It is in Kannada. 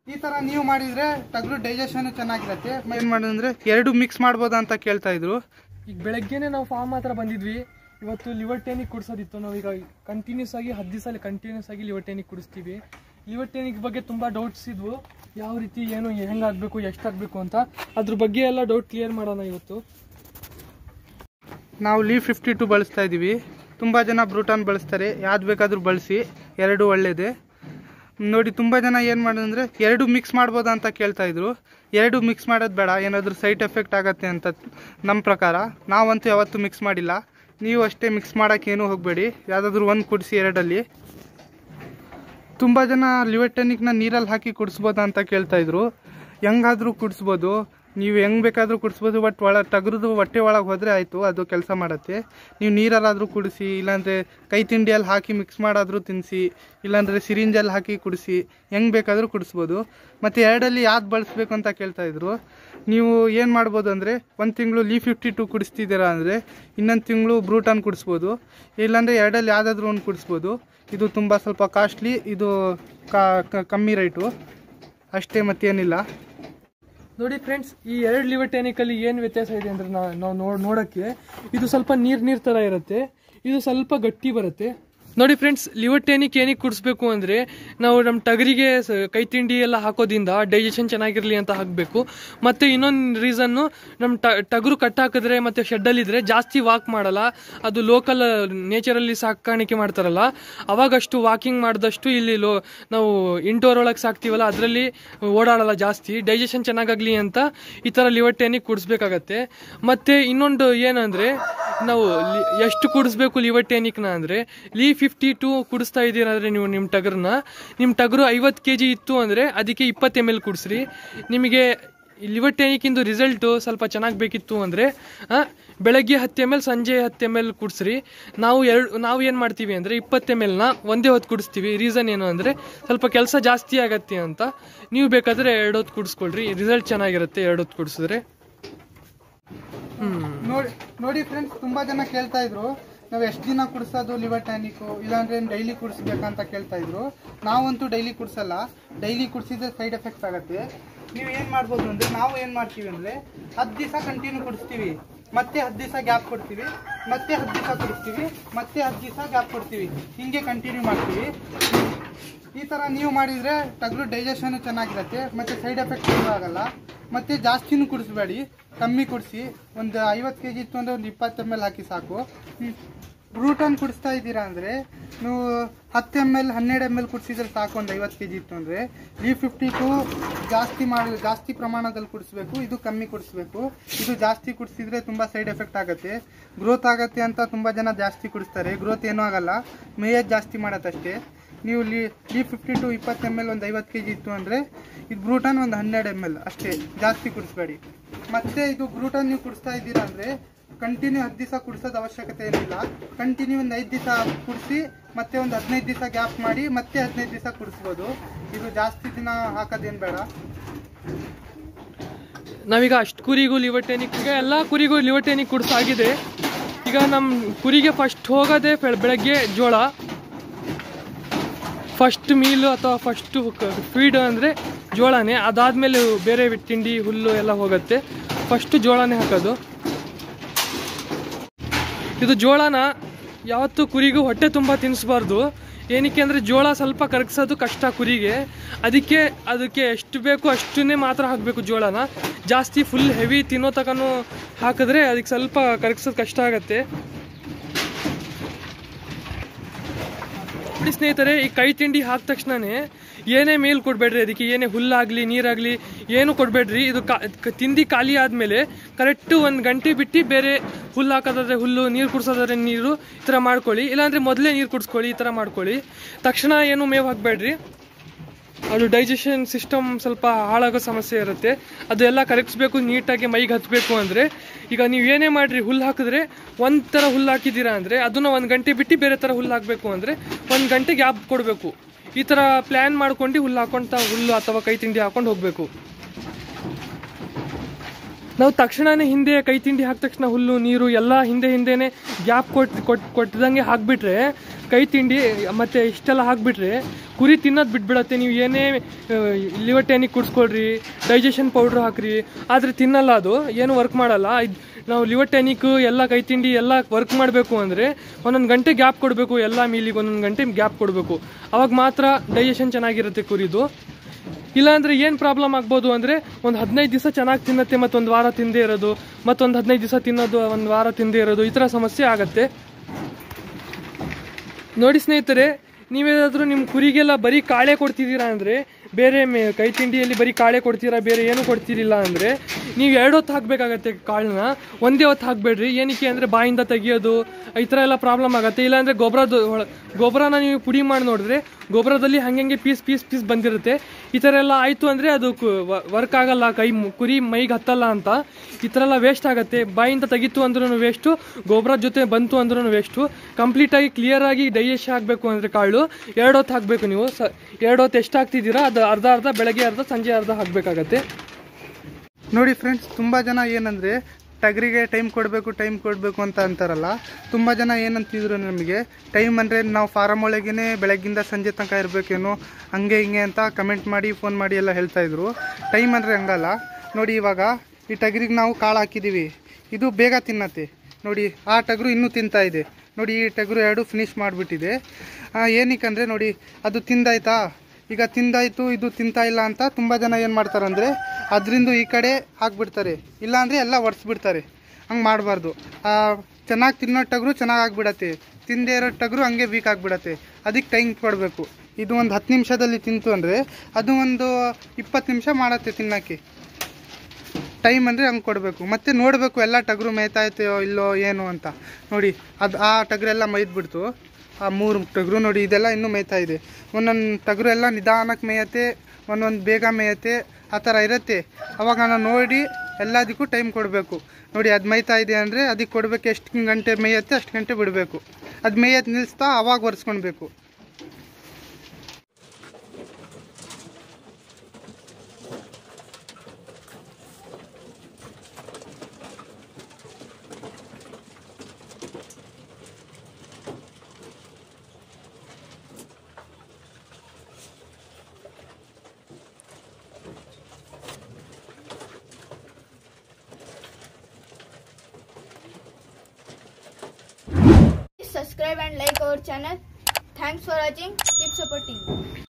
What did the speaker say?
ಈ ತರ ನೀವು ಮಾಡಿದ್ರೆ ಟಗರು ಡೈಜೆಷನ್ ಚೆನ್ನಾಗಿರುತ್ತೆ ಏನ್ ಮಾಡೋದಂದ್ರೆ ಎರಡು ಮಿಕ್ಸ್ ಮಾಡ್ಬೋದಾ ಅಂತ ಕೇಳ್ತಾ ಇದ್ರು ಈಗ ಬೆಳಗ್ಗೆನೆ ನಾವು ಫಾರ್ಮ್ ಹತ್ರ ಬಂದಿದ್ವಿ ಇವತ್ತು ಲಿವರ್ ಟೇನಿಗೆ ಕುಡಿಸೋದಿತ್ತು ನಾವೀಗ ಕಂಟಿನ್ಯೂಸ್ ಆಗಿ ಹತ್ತು ದಿವಸ ಕಂಟಿನ್ಯೂಸ್ ಆಗಿ ಲಿವರ್ ಟೇನಿಗೆ ಕುಡಿಸ್ತೀವಿ ಲಿವರ್ ಟೇನಿಕ್ ಬಗ್ಗೆ ತುಂಬ ಡೌಟ್ಸ್ ಇದ್ವು ಯಾವ ರೀತಿ ಏನು ಹೆಂಗಾಗಬೇಕು ಎಷ್ಟಾಗಬೇಕು ಅಂತ ಅದ್ರ ಬಗ್ಗೆ ಎಲ್ಲ ಡೌಟ್ ಕ್ಲಿಯರ್ ಮಾಡೋಣ ಇವತ್ತು ನಾವು ಲೀವ್ ಫಿಫ್ಟಿ ಟು ಬಳಸ್ತಾ ಇದ್ದೀವಿ ತುಂಬ ಜನ ಬ್ರೂಟಾನ್ ಬಳಸ್ತಾರೆ ಯಾವ್ದು ಬೇಕಾದರೂ ಬಳಸಿ ಎರಡು ಒಳ್ಳೇದೇ ನೋಡಿ ತುಂಬ ಜನ ಏನು ಮಾಡೋದಂದ್ರೆ ಎರಡು ಮಿಕ್ಸ್ ಮಾಡ್ಬೋದಾ ಅಂತ ಕೇಳ್ತಾ ಇದ್ರು ಎರಡು ಮಿಕ್ಸ್ ಮಾಡೋದು ಬೇಡ ಏನಾದರೂ ಸೈಡ್ ಎಫೆಕ್ಟ್ ಆಗತ್ತೆ ಅಂತ ನಮ್ಮ ಪ್ರಕಾರ ನಾವಂತೂ ಯಾವತ್ತೂ ಮಿಕ್ಸ್ ಮಾಡಿಲ್ಲ ನೀವು ಅಷ್ಟೇ ಮಿಕ್ಸ್ ಮಾಡೋಕ್ಕೆ ಏನೂ ಹೋಗಬೇಡಿ ಯಾವುದಾದ್ರೂ ಒಂದು ಕುಡಿಸಿ ಎರಡಲ್ಲಿ ತುಂಬ ಜನ ಲಿವರ್ ಟಾನಿಕ್ನ ನೀರಲ್ಲಿ ಹಾಕಿ ಕುಡಿಸ್ಬೋದಾ ಅಂತ ಕೇಳ್ತಾ ಇದ್ರು ಹೆಂಗಾದ್ರೂ ಕುಡಿಸ್ಬೋದು ನೀವು ಹೆಂಗ್ ಬೇಕಾದ್ರೂ ಕುಡಿಸ್ಬೋದು ಬಟ್ ಒಳ ಟಗರದು ಹೊಟ್ಟೆ ಒಳಗೆ ಹೋದರೆ ಆಯಿತು ಅದು ಕೆಲಸ ಮಾಡುತ್ತೆ ನೀವು ನೀರಲ್ಲಾದರೂ ಕುಡಿಸಿ ಇಲ್ಲಾಂದರೆ ಕೈ ತಿಂಡಿಯಲ್ಲಿ ಹಾಕಿ ಮಿಕ್ಸ್ ಮಾಡಾದರೂ ತಿನ್ನಿಸಿ ಇಲ್ಲಾಂದರೆ ಸಿರಿಂಜಲ್ಲಿ ಹಾಕಿ ಕುಡಿಸಿ ಹೆಂಗೆ ಬೇಕಾದರೂ ಕುಡಿಸ್ಬೋದು ಮತ್ತು ಎರಡಲ್ಲಿ ಯಾವ್ದು ಬಳಸ್ಬೇಕು ಅಂತ ಕೇಳ್ತಾ ಇದ್ರು ನೀವು ಏನು ಮಾಡ್ಬೋದು ಅಂದರೆ ಒಂದು ತಿಂಗಳು ಲೀ ಫಿಫ್ಟಿ ಟು ಕುಡಿಸ್ತಿದ್ದೀರಾ ಅಂದರೆ ಇನ್ನೊಂದು ತಿಂಗಳು ಬ್ರೂಟಾನ್ ಕುಡಿಸ್ಬೋದು ಇಲ್ಲಾಂದರೆ ಎರಡಲ್ಲಿ ಯಾವುದಾದ್ರೂ ಒಂದು ಕುಡಿಸ್ಬೋದು ಇದು ತುಂಬ ಸ್ವಲ್ಪ ಕಾಸ್ಟ್ಲಿ ಇದು ಕಾ- ಕ- ಕಮ್ಮಿ ರೇಟು ಅಷ್ಟೇ ಮತ್ತೇನಿಲ್ಲ ನೋಡಿ ಫ್ರೆಂಡ್ಸ್ ಈ ಎರಡು ಲಿವರ್ ಟೇನಿಕಲ್ಲಿ ಏನು ವ್ಯತ್ಯಾಸ ಇದೆ ಅಂದ್ರೆ ನಾವು ನೋಡ್ ನೋಡೋಕ್ಕೆ ಇದು ಸ್ವಲ್ಪ ನೀರು ನೀರು ಥರ ಇರುತ್ತೆ ಇದು ಸ್ವಲ್ಪ ಗಟ್ಟಿ ಬರುತ್ತೆ ನೋಡಿ ಫ್ರೆಂಡ್ಸ್ ಲಿವರ್ ಟೇನಿಕ್ ಏನಕ್ಕೆ ಕುಡಿಸ್ಬೇಕು ಅಂದರೆ ನಾವು ನಮ್ಮ ಟಗರಿಗೆ ಸ- ಕೈ ತಿಂಡಿ ಎಲ್ಲ ಹಾಕೋದ್ರಿಂದ ಡೈಜೆಷನ್ ಚೆನ್ನಾಗಿರಲಿ ಅಂತ ಹಾಕಬೇಕು ಮತ್ತು ಇನ್ನೊಂದು ರೀಸನ್ನು ನಮ್ಮ ಟ ಟಗರು ಕಟ್ ಹಾಕಿದ್ರೆ ಮತ್ತು ಶೆಡ್ಡಲ್ಲಿದ್ದರೆ ಜಾಸ್ತಿ ವಾಕ್ ಮಾಡಲ್ಲ ಅದು ಲೋಕಲ್ ನೇಚರಲ್ಲಿ ಸಾಕಾಣಿಕೆ ಮಾಡ್ತಾರಲ್ಲ ಅವಾಗಷ್ಟು ವಾಕಿಂಗ್ ಮಾಡಿದಷ್ಟು ಇಲ್ಲಿ ಲೋ ನಾವು ಇಂಡೋರ್ ಒಳಗೆ ಸಾಕ್ತೀವಲ್ಲ ಅದರಲ್ಲಿ ಓಡಾಡಲ್ಲ ಜಾಸ್ತಿ ಡೈಜೆಷನ್ ಚೆನ್ನಾಗಾಗಲಿ ಅಂತ ಈ ಥರ ಲಿವರ್ ಟೇನಿಕ್ ಕುಡಿಸ್ಬೇಕಾಗತ್ತೆ ಮತ್ತು ಇನ್ನೊಂದು ಏನಂದರೆ ನಾವು ಲಿ- ಎಷ್ಟು ಕುಡಿಸ್ಬೇಕು ಲಿವರ್ ಟೇನಿಕ್ನ ಅಂದರೆ ಲೀ ಫಿಫ್ಟಿ ಟು ಕುಡಿಸ್ತಾ ಇದ್ದೀರಾ ಅಂದರೆ ನೀವು ನಿಮ್ಮ ಟಗರನ್ನ ನಿಮ್ಮ ಟಗರು ಐವತ್ತು ಕೆ ಜಿ ಇತ್ತು ಅಂದರೆ ಅದಕ್ಕೆ ಇಪ್ಪತ್ತು ಎಮ್ ಎಲ್ ಕುಡಿಸ್ರಿ ನಿಮಗೆ ಲಿವರ್ ಟೇನಿಕ್ಕಿಂದು ರಿಸಲ್ಟು ಸ್ವಲ್ಪ ಚೆನ್ನಾಗಿ ಬೇಕಿತ್ತು ಅಂದರೆ ಬೆಳಗ್ಗೆ ಹತ್ತು ಎಮ್ ಎಲ್ ಸಂಜೆ ಹತ್ತು ಎಮ್ ಎಲ್ ಕುಡಿಸ್ರಿ ನಾವು ಎರಡು ನಾವು ಏನು ಮಾಡ್ತೀವಿ ಅಂದರೆ ಇಪ್ಪತ್ತು ಎಮ್ ಎಲ್ನ ಒಂದೇ ಹೊತ್ತು ಕುಡಿಸ್ತೀವಿ ರೀಸನ್ ಏನು ಅಂದರೆ ಸ್ವಲ್ಪ ಕೆಲಸ ಜಾಸ್ತಿ ಆಗತ್ತೆ ಅಂತ ನೀವು ಬೇಕಾದರೆ ಎರಡು ಹೊತ್ತು ಕುಡಿಸ್ಕೊಳ್ರಿ ರಿಸಲ್ಟ್ ಚೆನ್ನಾಗಿರುತ್ತೆ ಎರಡು ಹೊತ್ತು ಕುಡಿಸಿದ್ರೆ ನೋಡಿ ನೋಡಿ ಫ್ರೆಂಡ್ಸ್ ತುಂಬಾ ಜನ ಕೇಳ್ತಾ ಇದ್ರು ನಾವು ಎಷ್ಟು ದಿನ ಕುಡಿಸೋದು ಲಿವರ್ ಟ್ಯಾನಿಕ್ ಇಲ್ಲಾಂದ್ರೆ ಡೈಲಿ ಕುಡಿಸ್ಬೇಕಂತ ಕೇಳ್ತಾ ಇದ್ರು ನಾವಂತೂ ಡೈಲಿ ಕುಡಿಸಲ್ಲ ಡೈಲಿ ಕುಡಿಸಿದ್ರೆ ಸೈಡ್ ಎಫೆಕ್ಟ್ಸ್ ಆಗುತ್ತೆ ನೀವು ಏನ್ ಮಾಡ್ಬೋದು ಅಂದ್ರೆ ನಾವು ಏನ್ ಮಾಡ್ತೀವಿ ಅಂದ್ರೆ ಹತ್ತು ದಿವಸ ಕಂಟಿನ್ಯೂ ಕುಡಿಸ್ತೀವಿ ಮತ್ತೆ ಹತ್ತು ದಿವಸ ಗ್ಯಾಪ್ ಕೊಡ್ತೀವಿ ಮತ್ತೆ ಹತ್ತು ದಿವಸ ಕುಡಿಸ್ತೀವಿ ಮತ್ತೆ ಹತ್ತು ದಿವಸ ಗ್ಯಾಪ್ ಕೊಡ್ತೀವಿ ಹಿಂಗೆ ಕಂಟಿನ್ಯೂ ಮಾಡ್ತೀವಿ ಈ ತರ ನೀವು ಮಾಡಿದ್ರೆ ಟಗರು ಡೈಜೆಷನ್ ಚೆನ್ನಾಗಿರುತ್ತೆ ಮತ್ತೆ ಸೈಡ್ ಎಫೆಕ್ಟ್ ಏನೂ ಆಗಲ್ಲ ಮತ್ತೆ ಜಾಸ್ತಿನೂ ಕುಡಿಸ್ಬೇಡಿ ಕಮ್ಮಿ ಕುಡಿಸಿ ಒಂದು ಐವತ್ತು ಕೆ ಜಿ ಇತ್ತು ಅಂದ್ರೆ ಒಂದು ಇಪ್ಪತ್ತು ಎಮ್ ಎಲ್ ಹಾಕಿ ಸಾಕು ಬ್ರೂಟನ್ ಕುಡಿಸ್ತಾ ಇದ್ದೀರಾ ಅಂದ್ರೆ ನೀವು ಹತ್ತು ಎಮ್ ಎಲ್ ಹನ್ನೆರಡು ಎಮ್ ಎಲ್ ಕುಡಿಸಿದ್ರೆ ಸಾಕು ಒಂದು ಐವತ್ತು ಕೆ ಜಿ ಇತ್ತು ಅಂದ್ರೆ ಡಿ ಫಿಫ್ಟಿ ಟು ಜಾಸ್ತಿ ಮಾಡಿ ಜಾಸ್ತಿ ಪ್ರಮಾಣದಲ್ಲಿ ಕುಡಿಸ್ಬೇಕು ಇದು ಕಮ್ಮಿ ಕುಡಿಸ್ಬೇಕು ಇದು ಜಾಸ್ತಿ ಕುಡಿಸಿದ್ರೆ ತುಂಬಾ ಸೈಡ್ ಎಫೆಕ್ಟ್ ಆಗುತ್ತೆ ಗ್ರೋತ್ ಆಗತ್ತೆ ಅಂತ ತುಂಬಾ ಜನ ಜಾಸ್ತಿ ಕುಡಿಸ್ತಾರೆ ಗ್ರೋತ್ ಏನೂ ಆಗಲ್ಲ ಮೇಯದ್ ಜಾಸ್ತಿ ಮಾಡತ್ತಷ್ಟೇ ನೀವು ಲಿ ಡಿ ಫಿಫ್ಟಿ ಟು ಇಪ್ಪತ್ತು ಎಮ್ ಎಲ್ ಒಂದು ಐವತ್ತು ಕೆ ಜಿ ಇತ್ತು ಅಂದರೆ ಇದು ಬ್ರೂಟನ್ ಒಂದು ಹನ್ನೆರಡು ಎಮ್ ಎಲ್ ಅಷ್ಟೇ ಜಾಸ್ತಿ ಕುಡಿಸ್ಬೇಡಿ ಮತ್ತೆ ಇದು ಬ್ರೂಟನ್ ನೀವು ಕುಡಿಸ್ತಾ ಇದ್ದೀರಾ ಅಂದರೆ ಕಂಟಿನ್ಯೂ ಹತ್ತು ದಿವಸ ಕುಡಿಸೋದು ಅವಶ್ಯಕತೆ ಏನಿಲ್ಲ ಕಂಟಿನ್ಯೂ ಒಂದು ಐದು ದಿವಸ ಕುಡಿಸಿ ಮತ್ತೆ ಒಂದು ಹದಿನೈದು ದಿವಸ ಗ್ಯಾಪ್ ಮಾಡಿ ಮತ್ತೆ ಹದಿನೈದು ದಿವಸ ಕುಡಿಸ್ಬೋದು ಇದು ಜಾಸ್ತಿ ದಿನ ಹಾಕೋದೇನು ಬೇಡ ನಾವೀಗ ಅಷ್ಟು ಕುರಿಗೂ ಲಿವರ್ ಟೇನಿಕ್ಗೆ ಎಲ್ಲ ಕುರಿಗೂ ಲಿವರ್ ಟೇನಿಕ್ ಕುಡಿಸಾಗಿದೆ ಈಗ ನಮ್ಮ ಕುರಿಗೆ ಫಸ್ಟ್ ಹೋಗೋದೇ ಬೆಳ- ಬೆಳಗ್ಗೆ ಜೋಳ ಫಸ್ಟ್ ಮೀಲು ಅಥವಾ ಫಸ್ಟು ಫೀಡ್ ಅಂದರೆ ಜೋಳನೇ ಅದಾದಮೇಲೆ ಬೇರೆ ತಿಂಡಿ ಹುಲ್ಲು ಎಲ್ಲ ಹೋಗುತ್ತೆ ಫಸ್ಟು ಜೋಳನೇ ಹಾಕೋದು ಇದು ಜೋಳನ ಯಾವತ್ತೂ ಕುರಿಗೂ ಹೊಟ್ಟೆ ತುಂಬ ತಿನ್ನಿಸ್ಬಾರ್ದು ಏನಕ್ಕೆ ಅಂದರೆ ಜೋಳ ಸ್ವಲ್ಪ ಕರಗಿಸೋದು ಕಷ್ಟ ಕುರಿಗೆ ಅದಕ್ಕೆ ಅದಕ್ಕೆ ಎಷ್ಟು ಬೇಕು ಅಷ್ಟನ್ನೇ ಮಾತ್ರ ಹಾಕಬೇಕು ಜೋಳನ ಜಾಸ್ತಿ ಫುಲ್ ಹೆವಿ ತಿನ್ನೋ ತನಕನೂ ಹಾಕಿದ್ರೆ ಅದಕ್ಕೆ ಸ್ವಲ್ಪ ಕರಗಿಸೋದು ಕಷ್ಟ ಆಗುತ್ತೆ ನೋಡಿ ಸ್ನೇಹಿತರೆ ಈ ಕೈ ತಿಂಡಿ ಹಾಕಿದ ತಕ್ಷಣನೇ ಏನೇ ಮೇಲ್ ಕೊಡಬೇಡ್ರಿ ಅದಕ್ಕೆ ಏನೇ ಹುಲ್ಲಾಗಲಿ ನೀರಾಗಲಿ ಏನು ಕೊಡಬೇಡ್ರಿ ಇದು ಕಾ ಕ- ತಿಂಡಿ ಖಾಲಿ ಆದಮೇಲೆ ಕರೆಕ್ಟು ಒಂದು ಗಂಟೆ ಬಿಟ್ಟು ಬೇರೆ ಹುಲ್ಲು ಹಾಕೋದಾದ್ರೆ ಹುಲ್ಲು ನೀರು ಕುಡ್ಸೋದಾದ್ರೆ ನೀರು ಈ ಥರ ಮಾಡ್ಕೊಳ್ಳಿ ಇಲ್ಲಾಂದರೆ ಮೊದಲೇ ನೀರು ಕುಡಿಸ್ಕೊಳ್ಳಿ ಈ ಥರ ಮಾಡ್ಕೊಳ್ಳಿ ತಕ್ಷಣ ಏನು ಮೇವು ಹಾಕಬೇಡ್ರಿ ಅದು ಡೈಜೆಷನ್ ಸಿಸ್ಟಮ್ ಸ್ವಲ್ಪ ಹಾಳಾಗೋ ಸಮಸ್ಯೆ ಇರುತ್ತೆ ಅದೆಲ್ಲ ಕರಗಿಸ್ಬೇಕು ನೀಟಾಗಿ ಮೈಗೆ ಹತ್ತಬೇಕು ಅಂದರೆ ಈಗ ನೀವು ಏನೇ ಮಾಡಿರಿ ಹುಲ್ಲು ಹಾಕಿದ್ರೆ ಒಂದು ಥರ ಹುಲ್ಲು ಹಾಕಿದ್ದೀರಾ ಅಂದರೆ ಅದನ್ನು ಒಂದು ಗಂಟೆ ಬಿಟ್ಟು ಬೇರೆ ಥರ ಹುಲ್ಲು ಹಾಕಬೇಕು ಅಂದರೆ ಒಂದು ಗಂಟೆ ಗ್ಯಾಪ್ ಕೊಡಬೇಕು ಈ ಥರ ಪ್ಲ್ಯಾನ್ ಮಾಡ್ಕೊಂಡು ಹುಲ್ಲು ಹಾಕೊಂತ ಹುಲ್ಲು ಅಥವಾ ಕೈ ತಿಂಡಿ ಹಾಕೊಂಡು ಹೋಗಬೇಕು ನಾವು ತಕ್ಷಣನೇ ಹಿಂದೆ ಕೈ ತಿಂಡಿ ಹಾಕಿದ ತಕ್ಷಣ ಹುಲ್ಲು ನೀರು ಎಲ್ಲ ಹಿಂದೆ ಹಿಂದೆನೆ ಗ್ಯಾಪ್ ಕೊಟ್ಟು ಕೊಟ್ಟು ಕೊಟ್ಟದಂಗೆ ಹಾಕ್ಬಿಟ್ರೆ ಕೈ ತಿಂಡಿ ಮತ್ತೆ ಇಷ್ಟೆಲ್ಲ ಹಾಕ್ಬಿಟ್ರೆ ಕುರಿ ತಿನ್ನೋದು ಬಿಟ್ಬಿಡತ್ತೆ ನೀವು ಏನೇ ಲಿವರ್ ಟ್ಯಾನಿಕ್ ಕುಡಿಸ್ಕೊಳ್ರಿ ಡೈಜೆಷನ್ ಪೌಡ್ರ್ ಹಾಕ್ರಿ ಆದರೆ ತಿನ್ನಲ್ಲ ಅದು ಏನು ವರ್ಕ್ ಮಾಡಲ್ಲ ಇದ್- ನಾವು ಲಿವರ್ ಟ್ಯಾನಿಕ್ ಎಲ್ಲ ಕೈ ತಿಂಡಿ ಎಲ್ಲ ವರ್ಕ್ ಮಾಡಬೇಕು ಅಂದರೆ ಒಂದೊಂದು ಗಂಟೆ ಗ್ಯಾಪ್ ಕೊಡಬೇಕು ಎಲ್ಲ ಮೀಲಿಗೆ ಒಂದೊಂದು ಗಂಟೆ ಗ್ಯಾಪ್ ಕೊಡಬೇಕು ಅವಾಗ ಮಾತ್ರ ಡೈಜೆಷನ್ ಚೆನ್ನಾಗಿರುತ್ತೆ ಕುರಿದು ಇಲ್ಲಾಂದ್ರೆ ಏನು ಪ್ರಾಬ್ಲಮ್ ಆಗ್ಬೋದು ಅಂದರೆ ಒಂದು ಹದಿನೈದು ದಿವಸ ಚೆನ್ನಾಗಿ ತಿನ್ನತ್ತೆ ಮತ್ತೊಂದು ವಾರ ತಿಂದೇ ಇರೋದು ಮತ್ತೊಂದು ಹದಿನೈದು ದಿವಸ ತಿನ್ನೋದು ಒಂದು ವಾರ ತಿಂದೇ ಇರೋದು ಈ ಥರ ಸಮಸ್ಯೆ ಆಗತ್ತೆ ನೋಡಿ ಸ್ನೇಹಿತರೆ ನೀವೇನಾದರೂ ನಿಮ್ಮ ಕುರಿಗೆಲ್ಲ ಬರೀ ಕಾಳೆ ಕೊಡ್ತಿದ್ದೀರಾ ಅಂದರೆ ಬೇರೆ ಮೇ ಕೈ ತಿಂಡಿಯಲ್ಲಿ ಬರೀ ಕಾಳೆ ಕೊಡ್ತೀರಾ ಬೇರೆ ಏನು ಕೊಡ್ತಿರಿಲ್ಲ ಅಂದರೆ ನೀವು ಎರಡು ಹೊತ್ತು ಹಾಕಬೇಕಾಗತ್ತೆ ಕಾಳನ್ನ ಒಂದೇ ಹೊತ್ತು ಹಾಕಬೇಡ್ರಿ ಏನಕ್ಕೆ ಅಂದರೆ ಬಾಯಿಂದ ತೆಗಿಯೋದು ಈ ಥರ ಎಲ್ಲ ಪ್ರಾಬ್ಲಮ್ ಆಗುತ್ತೆ ಇಲ್ಲಾಂದರೆ ಗೊಬ್ಬರದ ಗೊಬ್ಬರನ ನೀವು ಪುಡಿ ಮಾಡಿ ನೋಡಿದ್ರೆ ಗೊಬ್ಬರದಲ್ಲಿ ಹಂಗೆ ಪೀಸ್ ಪೀಸ್ ಪೀಸ್ ಬಂದಿರುತ್ತೆ ಈ ಥರ ಎಲ್ಲ ಆಯಿತು ಅಂದರೆ ಅದು ವರ್ಕ್ ಆಗಲ್ಲ ಕೈ ಮು- ಕುರಿ ಮೈಗೆ ಹತ್ತಲ್ಲ ಅಂತ ಈ ಥರ ಎಲ್ಲ ವೇಸ್ಟ್ ಆಗುತ್ತೆ ಬಾಯಿಂದ ತೆಗಿತು ಅಂದ್ರೂ ವೇಸ್ಟು ಗೊಬ್ಬರ ಜೊತೆ ಬಂತು ಅಂದ್ರೂ ವೇಸ್ಟು ಕಂಪ್ಲೀಟಾಗಿ ಕ್ಲಿಯರಾಗಿ ಡೈಜೆಸ್ಟ್ ಆಗಬೇಕು ಅಂದರೆ ಕಾಳು ಎರಡು ಹೊತ್ತು ಹಾಕಬೇಕು ನೀವು ಸ ಎರಡು ಹೊತ್ತು ಎಷ್ಟು ಹಾಕ್ತಿದ್ದೀರಾ ಅದು ಅರ್ಧ ಅರ್ಧ ಬೆಳಗ್ಗೆ ಅರ್ಧ ಸಂಜೆ ಅರ್ಧ ಹಾಕಬೇಕಾಗತ್ತೆ ನೋಡಿ ಫ್ರೆಂಡ್ಸ್ ತುಂಬ ಜನ ಏನಂದರೆ ಟಗರಿಗೆ ಟೈಮ್ ಕೊಡಬೇಕು ಟೈಮ್ ಕೊಡಬೇಕು ಅಂತ ಅಂತಾರಲ್ಲ ತುಂಬ ಜನ ಏನಂತಿದ್ರು ನಮಗೆ ಟೈಮ್ ಅಂದರೆ ನಾವು ಫಾರಮ್ ಒಳಗೇನೆ ಬೆಳಗ್ಗಿಂದ ಸಂಜೆ ತನಕ ಇರಬೇಕೇನೋ ಹಂಗೆ ಹಿಂಗೆ ಅಂತ ಕಮೆಂಟ್ ಮಾಡಿ ಫೋನ್ ಮಾಡಿ ಎಲ್ಲ ಹೇಳ್ತಾ ಇದ್ರು ಟೈಮ್ ಅಂದರೆ ಹಂಗಲ್ಲ ನೋಡಿ ಇವಾಗ ಈ ಟಗರಿಗೆ ನಾವು ಕಾಳು ಹಾಕಿದ್ದೀವಿ ಇದು ಬೇಗ ತಿನ್ನತ್ತೆ ನೋಡಿ ಆ ಟಗರು ಇನ್ನೂ ತಿಂತಾ ಇದೆ ನೋಡಿ ಈ ಟಗರು ಎರಡು ಫಿನಿಶ್ ಮಾಡಿಬಿಟ್ಟಿದೆ ಏನಕ್ಕಂದರೆ ನೋಡಿ ಅದು ತಿಂದಾಯ್ತಾ ಈಗ ತಿಂದಾಯ್ತು ಇದು ತಿಂತಾ ಇಲ್ಲ ಅಂತ ತುಂಬ ಜನ ಏನು ಮಾಡ್ತಾರಂದರೆ ಅದರಿಂದ ಈ ಕಡೆ ಹಾಕ್ಬಿಡ್ತಾರೆ ಇಲ್ಲಾಂದರೆ ಎಲ್ಲ ಒರೆಸ್ಬಿಡ್ತಾರೆ ಹಂಗೆ ಮಾಡಬಾರ್ದು ಚೆನ್ನಾಗಿ ತಿನ್ನೋ ಟಗರು ಚೆನ್ನಾಗಿ ಆಗ್ಬಿಡತ್ತೆ ತಿಂದೇ ಇರೋ ಟಗರು ಹಂಗೆ ವೀಕ್ ಆಗಿಬಿಡತ್ತೆ ಅದಕ್ಕೆ ಟೈಮ್ ಕೊಡಬೇಕು ಇದು ಒಂದು ಹತ್ತು ನಿಮಿಷದಲ್ಲಿ ತಿಂತು ಅಂದರೆ ಅದು ಒಂದು ಇಪ್ಪತ್ತು ನಿಮಿಷ ಮಾಡತ್ತೆ ತಿನ್ನೋಕ್ಕೆ ಟೈಮ್ ಅಂದರೆ ಹಂಗೆ ಕೊಡಬೇಕು ಮತ್ತು ನೋಡಬೇಕು ಎಲ್ಲ ಟಗರು ಮೇಯ್ತಾ ಐತೆಯೋ ಇಲ್ಲೋ ಏನು ಅಂತ ನೋಡಿ ಅದು ಆ ಟಗರೆಲ್ಲ ಮೈದ್ಬಿಡ್ತು ಆ ಮೂರು ಟಗರು ನೋಡಿ ಇದೆಲ್ಲ ಇನ್ನೂ ಮೇಯ್ತಾ ಇದೆ ಒಂದೊಂದು ಟಗರು ಎಲ್ಲ ನಿಧಾನಕ್ಕೆ ಮೇಯತ್ತೆ ಒಂದೊಂದು ಬೇಗ ಮೇಯತ್ತೆ ಆ ಥರ ಇರುತ್ತೆ ಅವಾಗ ನಾವು ನೋಡಿ ಎಲ್ಲದಕ್ಕೂ ಟೈಮ್ ಕೊಡಬೇಕು ನೋಡಿ ಅದು ಮೇಯ್ತಾ ಇದೆ ಅಂದರೆ ಅದಕ್ಕೆ ಕೊಡಬೇಕು ಎಷ್ಟು ಗಂಟೆ ಮೇಯತ್ತೆ ಅಷ್ಟು ಗಂಟೆ ಬಿಡಬೇಕು ಅದು ಮೇಯತ್ ನಿಲ್ಲಿಸ್ತಾ ಅವಾಗ ಒರೆಸ್ಕೊಳ್ಬೇಕು Please subscribe and like our channel. Thanks for watching. Keep supporting.